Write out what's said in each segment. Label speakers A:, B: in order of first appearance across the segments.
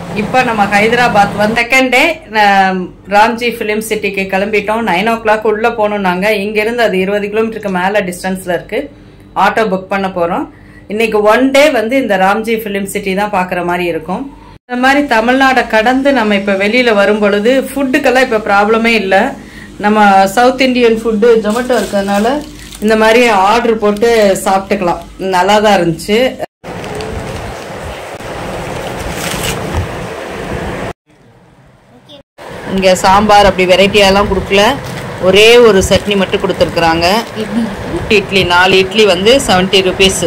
A: இப்போ நம்ம ஹைதராபாத் வந்து செகண்ட் டே ராம்ஜி ஃபிலிம் சிட்டிக்கு கிளம்பிட்டோம் நைன் ஓ கிளாக் உள்ள போகணும் நாங்க இங்க இருந்து அது இருபது கிலோமீட்டருக்கு மேல டிஸ்டன்ஸ்ல இருக்கு ஆட்டோ புக் பண்ண போறோம் இன்னைக்கு ஒன் டே வந்து இந்த ராம்ஜி ஃபிலிம் சிட்டி தான் பாக்குற மாதிரி இருக்கும் இந்த மாதிரி தமிழ்நாடை கடந்து நம்ம இப்ப வெளியில வரும் பொழுது ஃபுட்டுக்கெல்லாம் இப்ப ப்ராப்ளமே இல்லை நம்ம சவுத் இந்தியன் ஃபுட்டு ஜொமேட்டோ இருக்கிறதுனால இந்த மாதிரி ஆர்டர் போட்டு சாப்பிட்டுக்கலாம் நல்லா தான் இருந்துச்சு இங்க சாம்பார் அப்படி வெரைட்டியெல்லாம் கொடுக்கல ஒரே ஒரு சட்னி மட்டும் கொடுத்துருக்குறாங்க இட்லி நாலு இட்லி வந்து செவன்ட்டி ருபீஸ்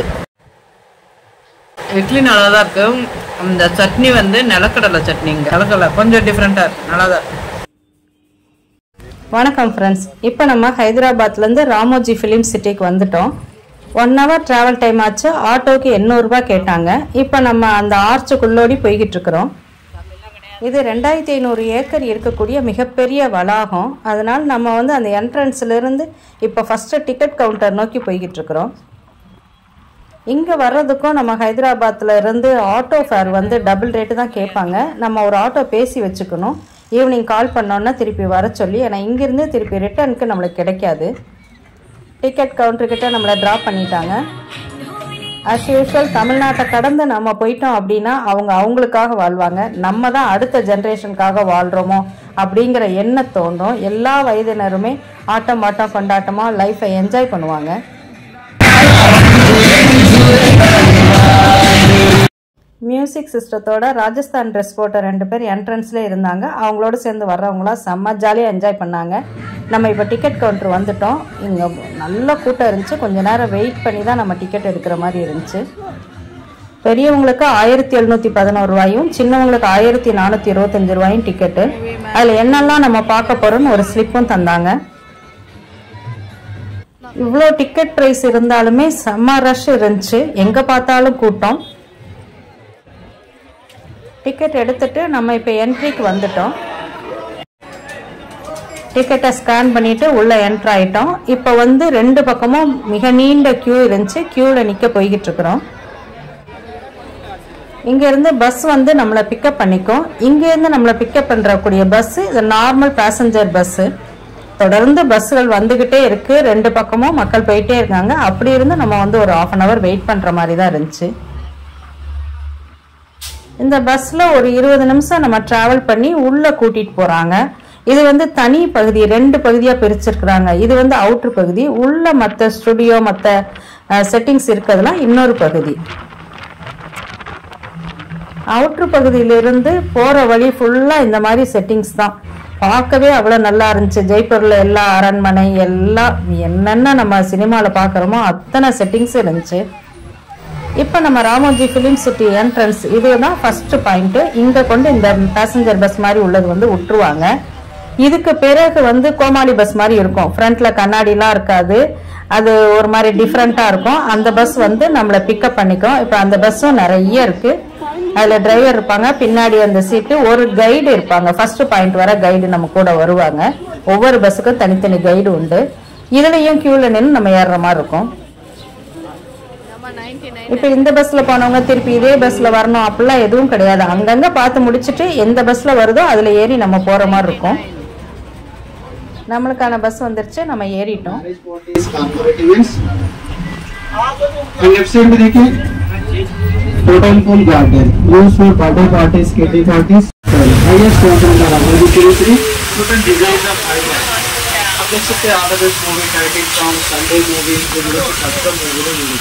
A: இட்லி நல்லா தான் இருக்கு இந்த சட்னி வந்து நிலக்கடலை சட்னிங்க நிலக்கடலை கொஞ்சம் டிஃப்ரெண்டா இருக்கு நல்லா தான் இருக்கு வணக்கம் ஃப்ரெண்ட்ஸ் இப்போ நம்ம ஹைதராபாத்லேருந்து ராமோஜி ஃபிலிம் சிட்டிக்கு வந்துட்டோம் ஒன் ஹவர் ட்ராவல் டைம் ஆச்சு ஆட்டோக்கு எண்ணூறுரூபா கேட்டாங்க இப்போ நம்ம அந்த ஆர்ச்சுக்குள்ளோடி போய்கிட்டு இருக்கிறோம் இது ரெண்டாயிரத்தி ஐநூறு ஏக்கர் இருக்கக்கூடிய மிகப்பெரிய வளாகம் அதனால் நம்ம வந்து அந்த என்ட்ரன்ஸ்லேருந்து இப்போ ஃபஸ்ட்டு டிக்கெட் கவுண்டர் நோக்கி போய்கிட்டு இருக்கிறோம் இங்கே வர்றதுக்கும் நம்ம ஹைதராபாத்தில் இருந்து ஆட்டோ ஃபேர் வந்து டபுள் ரேட்டு தான் கேட்பாங்க நம்ம ஒரு ஆட்டோ பேசி வச்சுக்கணும் ஈவினிங் கால் பண்ணோன்னா திருப்பி வர சொல்லி ஏன்னா இங்கேருந்து திருப்பி ரிட்டர்னுக்கு நம்மளுக்கு கிடைக்காது டிக்கெட் கவுண்டர்கிட்ட நம்மளை ட்ராப் பண்ணிட்டாங்க அஸ் யூஷுவல் தமிழ்நாட்டை கடந்து நம்ம போயிட்டோம் அப்படின்னா அவங்க அவங்களுக்காக வாழ்வாங்க நம்ம தான் அடுத்த ஜென்ரேஷனுக்காக வாழ்கிறோமோ அப்படிங்கிற எண்ணம் தோணும் எல்லா வயதினருமே ஆட்டம் பாட்டம் கொண்டாட்டமாக லைஃப்பை என்ஜாய் பண்ணுவாங்க மியூசிக் சிஸ்டத்தோட ராஜஸ்தான் ட்ரெஸ் போட்ட ரெண்டு பேர் என்ட்ரன்ஸ்ல இருந்தாங்க அவங்களோட சேர்ந்து வர்றவங்களாம் செம்ம ஜாலியாக என்ஜாய் பண்ணாங்க நம்ம இப்போ டிக்கெட் கவுண்டர் வந்துட்டோம் இங்கே நல்ல கூட்டம் இருந்துச்சு கொஞ்ச நேரம் வெயிட் பண்ணி தான் நம்ம டிக்கெட் எடுக்கிற மாதிரி இருந்துச்சு பெரியவங்களுக்கு ஆயிரத்தி எழுநூத்தி பதினோரு ரூபாயும் சின்னவங்களுக்கு ஆயிரத்தி நானூற்றி இருபத்தஞ்சு ரூபாயும் டிக்கெட்டு அதில் என்னெல்லாம் நம்ம பார்க்க போகிறோம்னு ஒரு ஸ்லிப்பும் தந்தாங்க இவ்வளோ டிக்கெட் ப்ரைஸ் இருந்தாலுமே செம்ம ரஷ் இருந்துச்சு எங்கே பார்த்தாலும் கூட்டம் டிக்கெட் எடுத்துட்டு நம்ம இப்போ என்ட்ரிக்கு வந்துட்டோம் டிக்கெட்டை ஸ்கேன் பண்ணிட்டு உள்ள என்ட்ரு ஆயிட்டோம் இப்போ வந்து ரெண்டு பக்கமும் மிக நீண்ட கியூ இருந்துச்சு கியூவில் நிற்க போய்கிட்டு இருக்கிறோம் இங்கேருந்து பஸ் வந்து நம்மளை பிக்கப் பண்ணிக்கும் இங்கேருந்து நம்மளை பிக்கப் பண்ணுறக்கூடிய பஸ்ஸு இது நார்மல் பேசஞ்சர் பஸ்ஸு தொடர்ந்து பஸ்ஸுகள் வந்துக்கிட்டே இருக்கு ரெண்டு பக்கமும் மக்கள் போயிட்டே இருக்காங்க அப்படி இருந்து நம்ம வந்து ஒரு ஆஃப் அன் ஹவர் வெயிட் பண்ணுற மாதிரி தான் இருந்துச்சு இந்த பஸ்ஸில் ஒரு இருபது நிமிஷம் நம்ம ட்ராவல் பண்ணி உள்ளே கூட்டிகிட்டு போகிறாங்க இது வந்து தனி பகுதி ரெண்டு பகுதியாக பிரிச்சிருக்கிறாங்க இது வந்து அவுட்ரு பகுதி உள்ள மற்ற ஸ்டுடியோ மற்ற செட்டிங்ஸ் இருக்கிறதுலாம் இன்னொரு பகுதி அவுட்ரு பகுதியிலிருந்து போகிற வழி ஃபுல்லாக இந்த மாதிரி செட்டிங்ஸ் தான் பார்க்கவே அவ்வளோ நல்லா இருந்துச்சு ஜெய்ப்பூரில் எல்லா அரண்மனை எல்லாம் என்னென்ன நம்ம சினிமாவில் பார்க்குறோமோ அத்தனை செட்டிங்ஸும் இருந்துச்சு இப்போ நம்ம ராமோஜி ஃபிலிம் சிட்டி என்ட்ரன்ஸ் இதுதான் ஃபர்ஸ்ட் பாயிண்ட் இங்க கொண்டு இந்த பேசஞ்சர் பஸ் மாதிரி உள்ளது வந்து விட்டுருவாங்க இதுக்கு பிறகு வந்து கோமாளி பஸ் மாதிரி இருக்கும் ஃப்ரண்ட்ல கண்ணாடிலாம் இருக்காது அது ஒரு மாதிரி டிஃப்ரெண்டா இருக்கும் அந்த பஸ் வந்து நம்மளை பிக்கப் பண்ணிக்கும் இப்போ அந்த பஸ்ஸும் நிறைய இருக்கு அதுல டிரைவர் இருப்பாங்க பின்னாடி அந்த சீட்டு ஒரு கைடு இருப்பாங்க ஃபர்ஸ்ட் பாயிண்ட் வர கைடு நம்ம கூட வருவாங்க ஒவ்வொரு பஸ்ஸுக்கும் தனித்தனி கைடு உண்டு இதுலயும் கியூல நின்று நம்ம ஏறுற மாதிரி இருக்கும் இப்ப இந்த பஸ்ல போனவங்க திருப்பி இதே பஸ்ல வரணும் அப்படிலாம் எதுவும் கிடையாது அங்கங்க பார்த்து முடிச்சிட்டு எந்த பஸ்ல வருதோ அதுல ஏறி நம்ம போற மாதிரி இருக்கும் நம்மளுக்கான பஸ் வந்துருச்சு நம்ம ஏறிட்டோம்
B: These corporate events. And left side में देखिए total full garden used for birthday parties, kitty parties. Highest quantum का रामाजी Kesari. Total designs of fiber. आप देख सकते हैं आधा दस movie title song Sunday movie सत्तर मूवी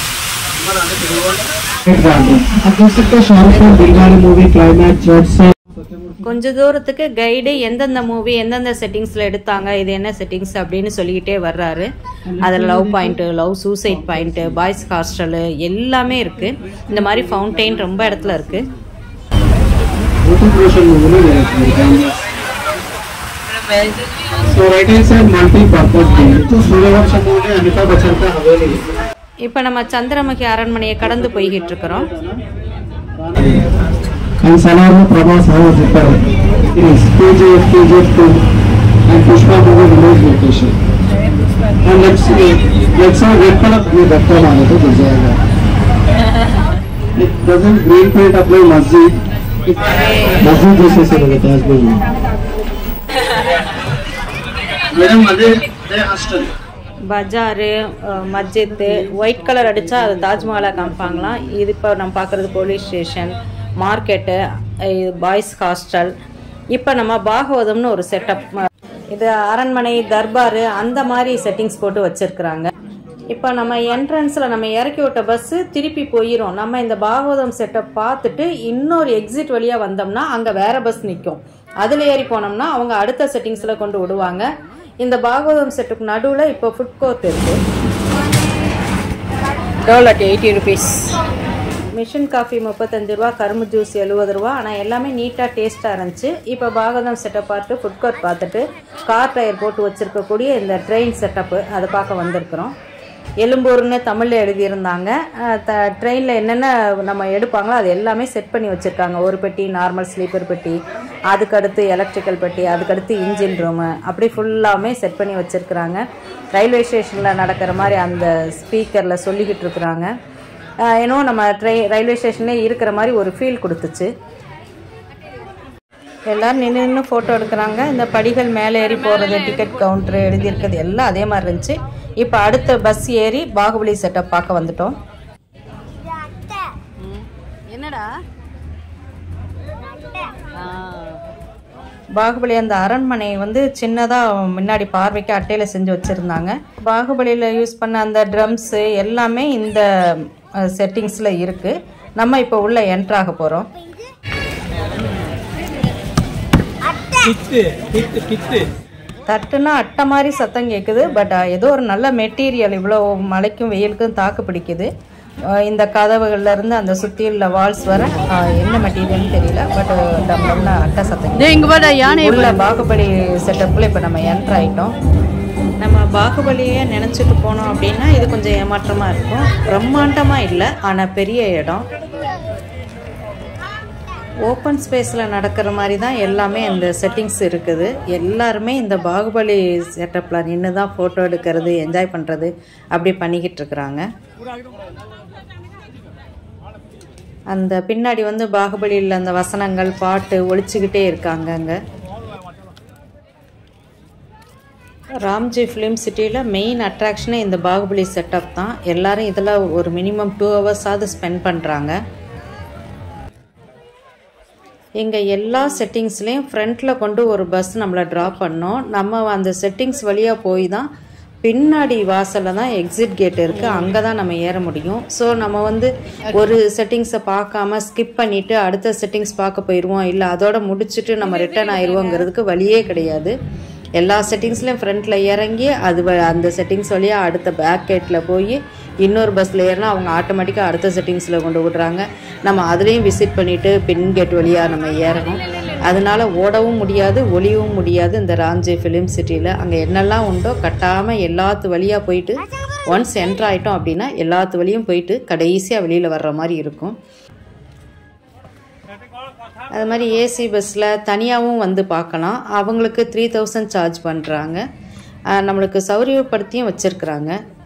B: आप देख सकते हैं शाहरुख खान दिलवाले मूवी क्लाइमैक्स जज से
A: கொஞ்ச தூரத்துக்கு கைடு எந்தெந்த மூவி எந்தெந்த செட்டிங்ஸ்ல எடுத்தாங்க இது என்ன செட்டிங்ஸ் அப்படின்னு சொல்லிக்கிட்டே வர்றாரு அதில் love point love suicide point boys hostel எல்லாமே இருக்கு இந்த மாதிரி ஃபவுண்டைன் ரொம்ப இடத்துல இருக்கு
B: Bluetooth version में बोले गए थे So right hand side multi-purpose game. तो सूर्यवंश मूवी अमिताभ बच्चन का हवेली है.
A: இப்போ நம்ம சந்திரமுகி அரண்மனையை கடந்து போய்கிட்டு இருக்கிறோம்
B: And Salar में प्रभास है super is KGF, KGF 2 and Pushpa movie release location. And let's see, let's say red color ये धक्का मारे तो घुस जाएगा. It doesn't green paint apply masjid मस्जिद जैसे से लगे ताजमहल मैडम अदे अदे हॉस्टल
A: பஜாரு அஹ், மஸ்ஜித்து ஒயிட் கலர் அடித்தா அது தாஜ்மஹாலாக காமிப்பாங்களாம் இது இப்போ நம்ம பார்க்குறது police station market boys hostel இப்போ நம்ம பாகவதம்னு ஒரு செட்டப் இது அரண்மனை தர்பார் அந்த மாதிரி செட்டிங்ஸ் போட்டு வச்சுருக்குறாங்க இப்போ நம்ம என்ட்ரன்ஸில் நம்ம இறக்கி விட்ட பஸ்ஸு திருப்பி போயிடும் நம்ம இந்த பாகவதம் செட்டப் பார்த்துட்டு இன்னொரு எக்ஸிட் வழியாக வந்தோம்னா அங்கே வேற பஸ் நிற்கும் அதில் ஏறி போனோம்னா அவங்க அடுத்த செட்டிங்ஸில் கொண்டு விடுவாங்க இந்த பாகவதம் செட்டுக்கு நடுவில் இப்போ ஃபுட் கோர்ட் இருக்கு toilet eighty rupees machine coffee முப்பத்தஞ்சு ரூபா கரும்பு ஜூஸ் எழுபது ரூபா ஆனால் எல்லாமே நீட்டாக டேஸ்ட்டாக இருந்துச்சு இப்போ பாகவதம் செட்டப் பார்த்து ஃபுட் கோர்ட் பார்த்துட்டு கார் டயர் போட்டு வச்சுருக்கக்கூடிய இந்த ட்ரெயின் செட்டப்பு அதை பார்க்க வந்திருக்கிறோம் எலும்பூர்னு தமிழில் எழுதியிருந்தாங்க ட்ரெயினில் என்னென்ன நம்ம எடுப்பாங்களோ அது எல்லாமே செட் பண்ணி வச்சுருக்காங்க ஒரு பெட்டி நார்மல் ஸ்லீப்பர் பெட்டி அதுக்கடுத்து எலக்ட்ரிக்கல் பெட்டி அதுக்கடுத்து இன்ஜின் ரூமு அப்படி ஃபுல்லாமே செட் பண்ணி வச்சுருக்குறாங்க ரயில்வே ஸ்டேஷனில் நடக்கிற மாதிரி அந்த ஸ்பீக்கரில் சொல்லிக்கிட்டு இருக்கிறாங்க ஏன்னோ நம்ம ட்ரெய் ரயில்வே ஸ்டேஷன்லேயே இருக்கிற மாதிரி ஒரு ஃபீல் கொடுத்துச்சு எல்லாரும் நின்று நின்று ஃபோட்டோ எடுக்கிறாங்க இந்த படிகள் மேலே ஏறி போகிறது டிக்கெட் கவுண்டர் எழுதியிருக்கிறது எல்லாம் அதே மாதிரி இருந்துச்சு இப்போ அடுத்த பஸ் ஏறி பாகுபலி செட்டப் பார்க்க வந்துட்டோம் என்னடா பாகுபலி அந்த அரண்மனை வந்து சின்னதாக முன்னாடி பார்வைக்கு அட்டையில் செஞ்சு வச்சுருந்தாங்க பாகுபலியில் யூஸ் பண்ண அந்த ட்ரம்ஸு எல்லாமே இந்த செட்டிங்ஸில் இருக்குது நம்ம இப்போ உள்ளே என்ட்ராக போகிறோம் தட்டுனா அட்டை மாதிரி சத்தம் கேட்குது பட் அஹ், ஏதோ ஒரு நல்ல மெட்டீரியல் இவ்வளோ மழைக்கும் வெயிலுக்கும் தாக்கு பிடிக்குது அஹ், இந்த கதவுகள்ல இருந்து அந்த சுத்தி உள்ள வால்ஸ் வர அஹ், என்ன மெட்டீரியல்னு தெரியல பட் டம் டம்னு அட்டை சத்தம் உள்ள பாகுபலி செட்டப்பில் இப்போ நம்ம என்ட்ரு ஆயிட்டோம் நம்ம பாகுபலியே நினச்சிட்டு போனோம் அப்படின்னா இது கொஞ்சம் ஏமாற்றமாக இருக்கும் பிரம்மாண்டமாக இல்லை ஆனால் பெரிய இடம் ஓப்பன் ஸ்பேஸில் நடக்கிற மாதிரி தான் எல்லாமே இந்த செட்டிங்ஸ் இருக்குது எல்லாருமே இந்த பாகுபலி செட்டப்பில் நின்று தான் ஃபோட்டோ எடுக்கிறது என்ஜாய் பண்ணுறது அப்படி பண்ணிக்கிட்டு இருக்கிறாங்க அந்த பின்னாடி வந்து பாகுபலியில் அந்த வசனங்கள் பாட்டு ஒழிச்சுக்கிட்டே இருக்காங்க அங்கே ராம்ஜி ஃபிலிம் சிட்டியில் மெயின் அட்ராக்ஷனே இந்த பாகுபலி செட்டப் தான் எல்லாரும் இதில் ஒரு மினிமம் டூ ஹவர்ஸாவது ஸ்பெண்ட் பண்ணுறாங்க எங்கள் எல்லா செட்டிங்ஸ்லேயும் ஃப்ரண்ட்டில் கொண்டு ஒரு பஸ் நம்மளை ட்ராப் பண்ணோம் நம்ம அந்த செட்டிங்ஸ் வழியாக போய் தான் பின்னாடி வாசலில் தான் எக்ஸிட் கேட் இருக்குது அங்கே தான் நம்ம ஏற முடியும் ஸோ நம்ம வந்து ஒரு செட்டிங்ஸை பார்க்காம ஸ்கிப் பண்ணிவிட்டு அடுத்த செட்டிங்ஸ் பார்க்க போயிடுவோம் இல்லை அதோட முடிச்சுட்டு நம்ம ரிட்டர்ன் ஆயிடுவோங்கிறதுக்கு வழியே கிடையாது எல்லா செட்டிங்ஸ்லையும் ஃப்ரண்ட்டில் இறங்கி அது வ- அந்த செட்டிங்ஸ் வழியாக அடுத்த பேக் கேட்டில் போய் இன்னொரு பஸ்ஸில் ஏறினா அவங்க ஆட்டோமேட்டிக்காக அடுத்த செட்டிங்ஸில் கொண்டு விடுறாங்க நம்ம அதுலேயும் விசிட் பண்ணிவிட்டு பின் கேட் வழியாக நம்ம ஏறணும் அதனால ஓடவும் முடியாது ஒளியவும் முடியாது இந்த ராம்ஜி ஃபிலிம் சிட்டியில் அங்கே என்னெல்லாம் உண்டோ கட்டாமல் எல்லாத்து வழியாக போயிட்டு ஒன்ஸ் என்ட்ரு ஆகிட்டோம் அப்படின்னா எல்லாத்து வழியும் போயிட்டு கடைசியாக வெளியில் வர்ற மாதிரி இருக்கும் அது மாதிரி ஏசி பஸ்ஸில் தனியாகவும் வந்து பார்க்கலாம் அவங்களுக்கு த்ரீ தௌசண்ட் சார்ஜ் பண்ணுறாங்க நம்மளுக்கு சௌரியப்படுத்தியும் வச்சுருக்குறாங்க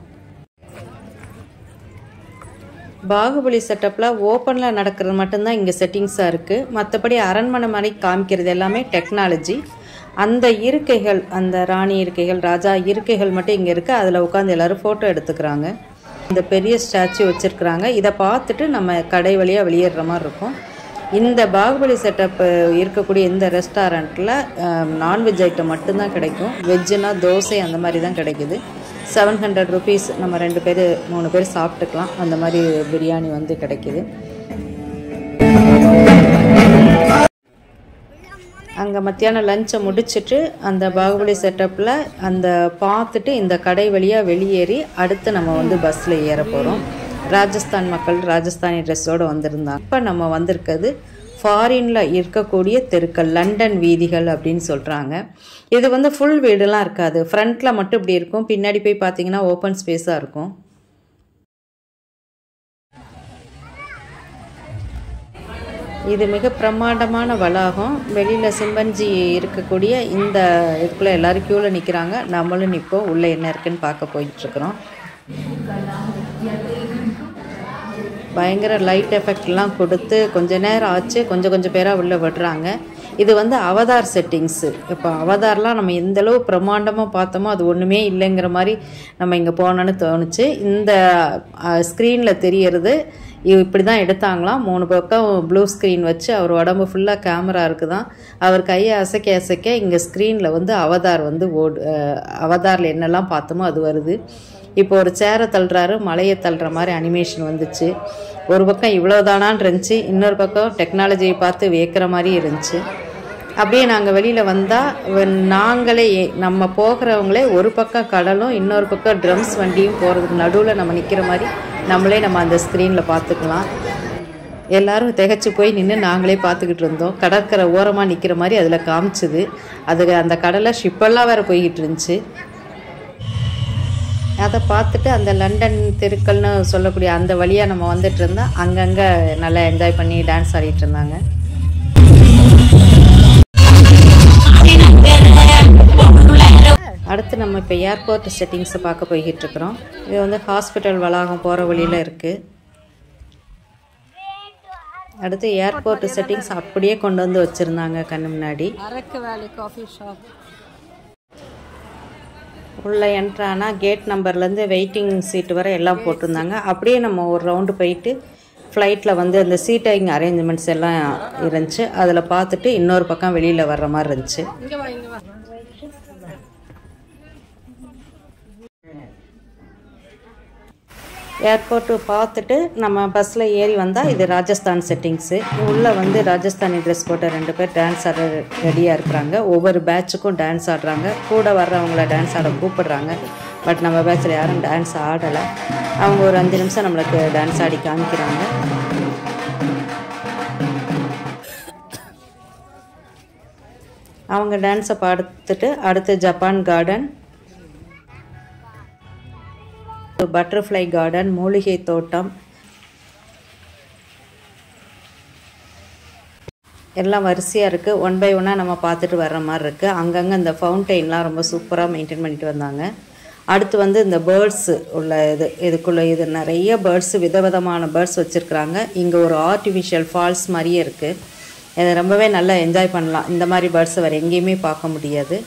A: பாகுபலி செட்டப்பில் ஓப்பனில் நடக்கிறது மட்டும்தான் இங்கே செட்டிங்ஸாக இருக்குது மற்றபடி அரண்மனை மாதிரி காமிக்கிறது எல்லாமே டெக்னாலஜி அந்த இருக்கைகள் அந்த ராணி இருக்கைகள் ராஜா இருக்கைகள் மட்டும் இங்கே இருக்குது அதில் உட்காந்து எல்லோரும் ஃபோட்டோ எடுத்துக்கிறாங்க இந்த பெரிய ஸ்டாச்சு வச்சுருக்குறாங்க இதை பார்த்துட்டு நம்ம கடை வழியாக வெளியேற மாதிரி இருக்கும் இந்த பாகுபலி செட்டப் இருக்கக்கூடிய இந்த ரெஸ்டாரண்ட்டில் நான்வெஜ் ஐட்டம் மட்டும்தான் கிடைக்கும் வெஜ்ஜுனா தோசை அந்த மாதிரி தான் கிடைக்குது செவன் ஹண்ட்ரட் ருபீஸ் நம்ம ரெண்டு பேர் மூணு பேர் சாப்பிட்டுக்கலாம் அந்த மாதிரி பிரியாணி வந்து கிடைக்குது அங்கே மத்தியானம் லஞ்சை முடிச்சிட்டு அந்த பாகுபலி செட்டப்பில் அந்த பார்த்துட்டு இந்த கடை வழியாக வெளியேறி அடுத்து நம்ம வந்து பஸ்ஸில் ஏற போகிறோம் ராஜஸ்தான் மக்கள் ராஜஸ்தானி ட்ரெஸ்ஸோடு வந்திருந்தாங்க இப்போ நம்ம வந்திருக்கிறது ஃபாரினில் இருக்கக்கூடிய தெருக்கள் லண்டன் வீதிகள் அப்படின்னு சொல்கிறாங்க இது வந்து ஃபுல் வீடுலாம் இருக்காது ஃப்ரண்ட்டில் மட்டும் இப்படி இருக்கும் பின்னாடி போய் பார்த்தீங்கன்னா ஓப்பன் ஸ்பேஸாக இருக்கும் இது மிக பிரம்மாண்டமான வளாகம் வெளியில் சிம்பஞ்சி இருக்கக்கூடிய இந்த இதுக்குள்ளே எல்லாரும் க்யூவில் நிற்கிறாங்க நம்மளும் நிற்போம் உள்ளே என்ன இருக்குன்னு பார்க்க போயிட்டுருக்குறோம் பயங்கர லைட் எஃபெக்ட்லாம் கொடுத்து கொஞ்ச நேரம் ஆச்சு கொஞ்சம் கொஞ்சம் பேராக உள்ளே விடுறாங்க இது வந்து அவதார் செட்டிங்ஸு இப்போ அவதார்லாம் நம்ம எந்த அளவு பிரம்மாண்டமாக பார்த்தோமோ அது ஒன்றுமே இல்லைங்கிற மாதிரி நம்ம இங்கே போனோன்னு தோணுச்சு இந்த ஸ்க்ரீனில் தெரியறது இப்படி தான் எடுத்தாங்களாம் மூணு பக்கம் ப்ளூ ஸ்க்ரீன் வச்சு அவர் உடம்பு ஃபுல்லாக கேமரா இருக்குதான் அவர் கையை அசைக்க அசைக்க இங்கே ஸ்க்ரீனில் வந்து அவதார் வந்து ஓடு அஹ், அவதாரில் என்னெல்லாம் பார்த்தோமோ அது வருது இப்போ ஒரு சேரை தள்ளுறாரு மலையை தள்ளுற மாதிரி அனிமேஷன் வந்துச்சு ஒரு பக்கம் இவ்வளோதானான் இருந்துச்சு இன்னொரு பக்கம் டெக்னாலஜியை பார்த்து வியக்கிற மாதிரி இருந்துச்சு அப்படியே நாங்கள் வெளியில் வந்தால் நாங்களே ஏ- நம்ம போகிறவங்களே ஒரு பக்கம் கடலும் இன்னொரு பக்கம் ட்ரம்ஸ் வண்டியும் போகிறதுக்கு நடுவில் நம்ம நிற்கிற மாதிரி நம்மளே நம்ம அந்த ஸ்க்ரீனில் பார்த்துக்கலாம் எல்லாரும் திகைச்சு போய் நின்று நாங்களே பார்த்துக்கிட்டு இருந்தோம் கடற்கரை ஓரமாக நிற்கிற மாதிரி அதில் காமிச்சுது அது அந்த கடலில் ஷிப்பெல்லாம் வேறு போய்கிட்டு இருந்துச்சு அதை பார்த்துட்டு அந்த லண்டன் தெருக்கள்னு சொல்லக்கூடிய அந்த வழியாக நம்ம வந்துட்டு இருந்தால் அங்கங்கே நல்லா என்ஜாய் பண்ணி டான்ஸ் ஆடிட்டு இருந்தாங்க அடுத்து நம்ம இப்போ ஏர்போர்ட் செட்டிங்ஸை பார்க்க போய்கிட்டு இருக்கிறோம் இது வந்து ஹாஸ்பிட்டல் வளாகம் போகிற வழியில் இருக்குது அடுத்து ஏர்போர்ட் செட்டிங்ஸ் அப்படியே கொண்டு வந்து வச்சுருந்தாங்க கண்ணு முன்னாடி
C: அரக்கு வேலி காஃபி ஷாப்
A: உள்ளே என்ட்ரானா கேட் நம்பர்லேருந்து வெயிட்டிங் சீட்டு வரை எல்லாம் போட்டிருந்தாங்க அப்படியே நம்ம ஒரு ரவுண்டு போயிட்டு ஃப்ளைட்டில் வந்து அந்த சீட்டிங் அரேஞ்ச்மெண்ட்ஸ் எல்லாம் இருந்துச்சு அதில் பார்த்துட்டு இன்னொரு பக்கம் வெளியில் வர்ற மாதிரி இருந்துச்சு
C: இங்க வா இங்க வா
A: ஏர்போர்ட்டு பார்த்துட்டு நம்ம பஸ்ஸில் ஏறி வந்தால் இது ராஜஸ்தான் செட்டிங்ஸு உள்ளே வந்து ராஜஸ்தானி ட்ரெஸ் போட்ட ரெண்டு பேர் டான்ஸ் ஆட ரெடியாக இருக்கிறாங்க ஒவ்வொரு பேட்சுக்கும் டான்ஸ் ஆடுறாங்க கூட வர்றவங்கள டான்ஸ் ஆட கூப்பிடுறாங்க பட் நம்ம பேட்சில் யாரும் டான்ஸ் ஆடலை அவங்க ஒரு அஞ்சு நிமிஷம் நம்மளுக்கு டான்ஸ் ஆடி காமிக்கிறாங்க அவங்க டான்ஸை பார்த்துட்டு அடுத்து ஜப்பான் கார்டன் பட்டர்ஃப்ளை கார்டன் மூலிகை தோட்டம் எல்லாம் வரிசையாக இருக்குது ஒன் பை ஒன்னாக நம்ம பார்த்துட்டு வர்ற மாதிரி இருக்குது அங்கங்கே இந்த ஃபவுண்டெயின்லாம் ரொம்ப சூப்பராக மெயின்டைன் பண்ணிட்டு வந்தாங்க அடுத்து வந்து இந்த பேர்ட்ஸு உள்ள இது இதுக்குள்ளே இது நிறைய பேர்ட்ஸ் விதவிதமான பேர்ட்ஸ் வச்சுருக்குறாங்க இங்கே ஒரு ஆர்டிஃபிஷியல் ஃபால்ஸ் மாதிரியே இருக்குது இதை ரொம்பவே நல்லா என்ஜாய் பண்ணலாம் இந்த மாதிரி பேர்ட்ஸை வேறு எங்கேயுமே பார்க்க முடியாது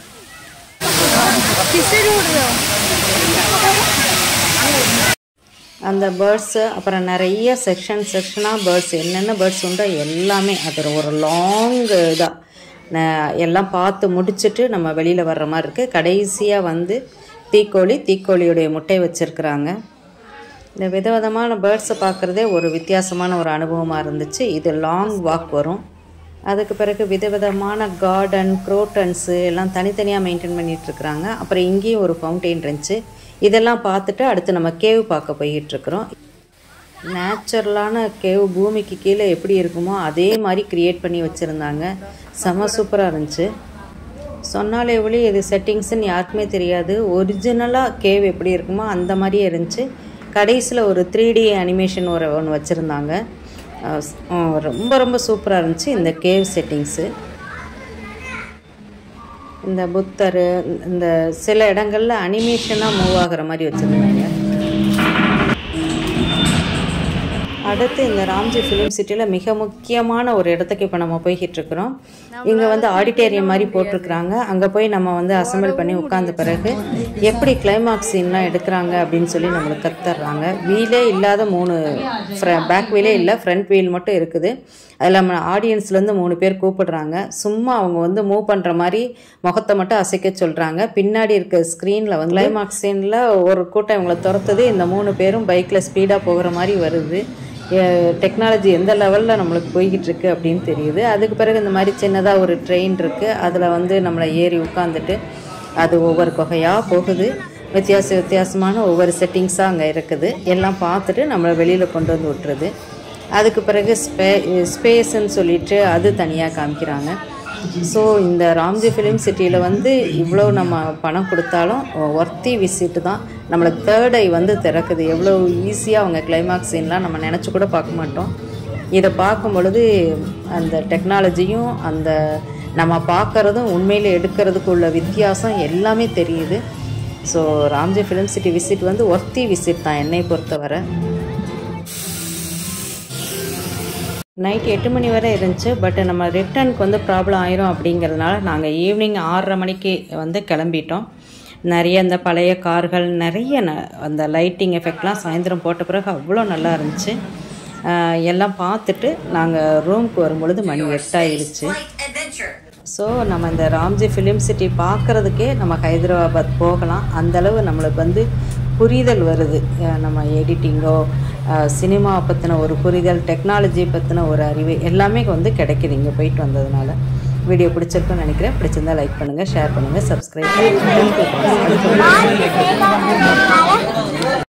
A: அந்த பேர்ட்ஸு அப்புறம் நிறைய செக்ஷன் செக்ஷனாக பேர்ட்ஸ் என்னென்ன பேர்ட்ஸ் உண்டோ எல்லாமே அது ஒரு லாங் இதாக எல்லாம் பார்த்து முடிச்சுட்டு நம்ம வெளியில் வர்ற மாதிரி இருக்குது கடைசியாக வந்து தீக்கோழி தீக்கோழியுடைய முட்டை வச்சுருக்குறாங்க இந்த விதவிதமான பேர்ட்ஸை பார்க்குறதே ஒரு வித்தியாசமான ஒரு அனுபவமாக இருந்துச்சு இது லாங் வாக் வரும் அதுக்கு பிறகு விதவிதமான கார்டன் குரோட்டன்ஸு எல்லாம் தனித்தனியாக மெயின்டைன் பண்ணிட்டு இருக்கிறாங்க அப்புறம் இங்கேயும் ஒரு ஃபவுண்டெயின் இருந்துச்சு இதெல்லாம் பார்த்துட்டு அடுத்து நம்ம கேவ் பார்க்க போய்கிட்டு இருக்கிறோம் நேச்சுரலான கேவ் பூமிக்கு கீழே எப்படி இருக்குமோ அதே மாதிரி கிரியேட் பண்ணி வச்சுருந்தாங்க செம சூப்பராக இருந்துச்சு சொன்னாலே ஒளி இது செட்டிங்ஸ்னு யாருக்குமே தெரியாது ஒரிஜினலாக கேவ் எப்படி இருக்குமோ அந்த மாதிரியே இருந்துச்சு கடைசியில் ஒரு த்ரீ டி அனிமேஷன் ஒரு ஒன்று வச்சுருந்தாங்க அஹ் ஸ்- அஹ் ரொம்ப ரொம்ப சூப்பராக இருந்துச்சு இந்த கேவ் செட்டிங்ஸு இந்த புத்தர் இந்த சில இடங்கள்ல அனிமேஷனாக மூவ் ஆகுற மாதிரி வச்சுருந்தாங்க அடுத்து இந்த ராம்ஜி ஃபிலிம் சிட்டியில் மிக முக்கியமான ஒரு இடத்துக்கு இப்போ நம்ம போய்கிட்டு இருக்கிறோம் இங்கே வந்து ஆடிட்டோரியம் மாதிரி போட்டிருக்கிறாங்க அங்கே போய் நம்ம வந்து அசம்பிள் பண்ணி உட்கார்ந்த பிறகு எப்படி கிளைமாக்ஸ் சீன்லாம் எடுக்கிறாங்க அப்படின்னு சொல்லி நம்மளுக்கு கத்துறாங்க வீலே இல்லாத மூணு பேக் வீலே இல்லை ஃப்ரண்ட் வீல் மட்டும் இருக்குது அதில் நம்ம ஆடியன்ஸ்லேருந்து மூணு பேர் கூப்பிடுறாங்க சும்மா அவங்க வந்து மூவ் பண்ணுற மாதிரி முகத்தை மட்டும் அசைக்க சொல்கிறாங்க பின்னாடி இருக்க ஸ்க்ரீனில் வந்து கிளைமாக்ஸ் சீனில் ஒரு கூட்டம் இவங்களை துரத்துது இந்த மூணு பேரும் பைக்கில் ஸ்பீடாக போகிற மாதிரி வருது டெக்னாலஜி எந்த லெவலில் நம்மளுக்கு போய்கிட்டு இருக்கு அப்படின்னு தெரியுது அதுக்கு பிறகு இந்த மாதிரி சின்னதாக ஒரு ட்ரெயின் இருக்குது அதில் வந்து நம்மளை ஏறி உட்காந்துட்டு அது ஒவ்வொரு குகையாக போகுது வித்தியாச வித்தியாசமான ஒவ்வொரு செட்டிங்ஸாக அங்கே இருக்குது எல்லாம் பார்த்துட்டு நம்மளை வெளியில் கொண்டு வந்து விட்டுருது அதுக்கு பிறகு ஸ்பே ஸ்பேஸ்ன்னு சொல்லிட்டு அது தனியாக காமிக்கிறாங்க ஸோ இந்த ராம்ஜி ஃபிலிம் சிட்டியில் வந்து இவ்வளோ நம்ம பணம் கொடுத்தாலும் ஒர்த்தி விசிட்டு தான் நம்மளுக்கு தேர்ட் ஐ வந்து திறக்குது எவ்வளோ ஈஸியாக அவங்க கிளைமாக்ஸ் சீன்லாம் நம்ம நினச்சி கூட பார்க்க மாட்டோம் இதை பார்க்கும் பொழுது அந்த டெக்னாலஜியும் அந்த நம்ம பார்க்குறதும் உண்மையில் எடுக்கிறதுக்கு உள்ள வித்தியாசம் எல்லாமே தெரியுது so Ramoji film city visit வந்து ஒர்த்தி விசிட் தான் என்னை பொறுத்தவரை நைட் எட்டு மணி வரை இருந்துச்சு பட் நம்ம ரிட்டர்னுக்கு வந்து ப்ராப்ளம் ஆயிரும் அப்படிங்கிறதுனால நாங்கள் ஈவினிங் ஆறரை மணிக்கு வந்து கிளம்பிட்டோம் நிறைய இந்த பழைய கார்கள் நிறைய ந- அந்த லைட்டிங் எஃபெக்ட்லாம் சாயந்தரம் போட்ட பிறகு அவ்வளோ நல்லா இருந்துச்சு ஆஹ் எல்லாம் பார்த்துட்டு நாங்கள் ரூமுக்கு வரும்பொழுது மணி எட்டாயிருச்சு ஸோ நம்ம இந்த ராம்ஜி ஃபிலிம் சிட்டி பார்க்குறதுக்கே நம்ம ஹைதராபாத் போகலாம் அந்தளவு நம்மளுக்கு வந்து புரிதல் வருது அஹ் நம்ம எடிட்டிங்கோ சினிமா பற்றின ஒரு புரிதல் டெக்னாலஜி பற்றின ஒரு அறிவு எல்லாமே வந்து கிடைக்குது இங்கே போயிட்டு வந்ததுனால வீடியோ பிடிச்சிருக்குன்னு நினைக்கிறேன் பிடிச்சிருந்தா லைக் பண்ணுங்கள் ஷேர் பண்ணுங்கள் சப்ஸ்கிரைப் பண்ணுங்கள்